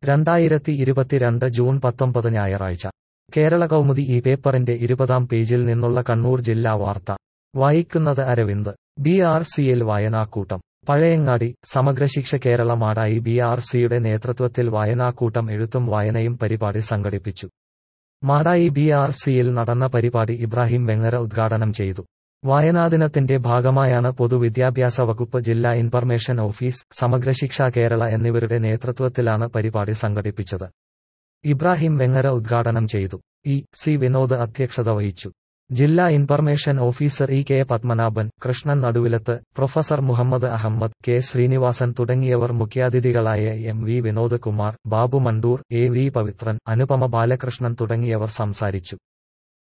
രണ്ടായിരത്തി ഇരുപത്തിരണ്ട് ജൂൺ പത്തൊമ്പത് ഞായറാഴ്ച കേരള കൗമുദി ഈ പേപ്പറിന്റെ ഇരുപതാം പേജിൽ നിന്നുള്ള കണ്ണൂർ ജില്ലാ വാർത്ത വായിക്കുന്നത് അരവിന്ദ് ബി ആർ സിയിൽ വായനാക്കൂട്ടം പഴയങ്ങാടി സമഗ്രശിക്ഷ കേരള മാടായി ബി ആർ സിയുടെ നേതൃത്വത്തിൽ വായനാക്കൂട്ടം എഴുത്തും വായനയും പരിപാടി സംഘടിപ്പിച്ചു മാടായി ബി ആർ സിയിൽ നടന്ന പരിപാടി ഇബ്രാഹിം വെങ്ങര ഉദ്ഘാടനം ചെയ്തു വായനാദിനത്തിന്റെ ഭാഗമായാണ് പൊതുവിദ്യാഭ്യാസ വകുപ്പ് ജില്ലാ ഇൻഫർമേഷൻ ഓഫീസ് സമഗ്രശിക്ഷ കേരള എന്നിവരുടെ നേതൃത്വത്തിലാണ് പരിപാടി സംഘടിപ്പിച്ചത് ഇബ്രാഹിം വെങ്ങര ഉദ്ഘാടനം ചെയ്തു ഇ സി വിനോദ് അധ്യക്ഷത വഹിച്ചു ജില്ലാ information officer E K Padmanabhan Krishnan Naduvilath professor Muhammad Ahammed K Sreenivasan തുടങ്ങിയവർ മുഖ്യാതിഥികളായ M V Vinod Kumar Babu Mandur A V Pavithran Anupama Balakrishnan തുടങ്ങിയവർ സംസാരിച്ചു